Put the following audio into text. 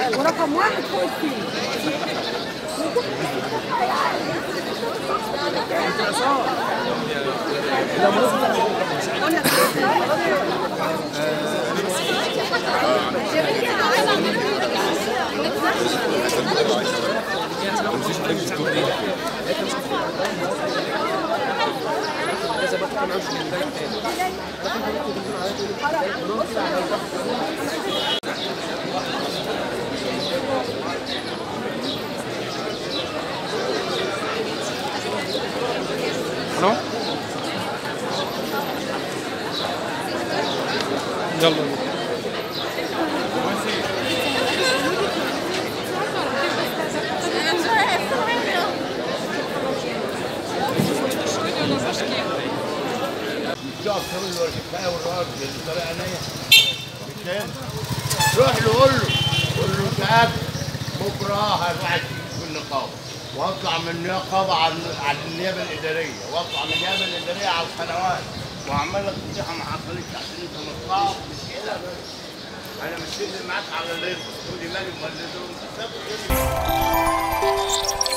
ورقم واحد فوق الفيل الو يلا تقف تعمل له الحكايه والراجل بطريقه نيه بالتاني روح له قول له قول له انت قاعد بكره هروح في النقابه واطلع من النقابه على على النيابه الاداريه واطلع من النيابه الاداريه على القنوات واعمل لك نصيحه ما حصلتش عشان انت متقاعد مش كده بس انا مش معاك على الليل تقول لي مالي مولده انت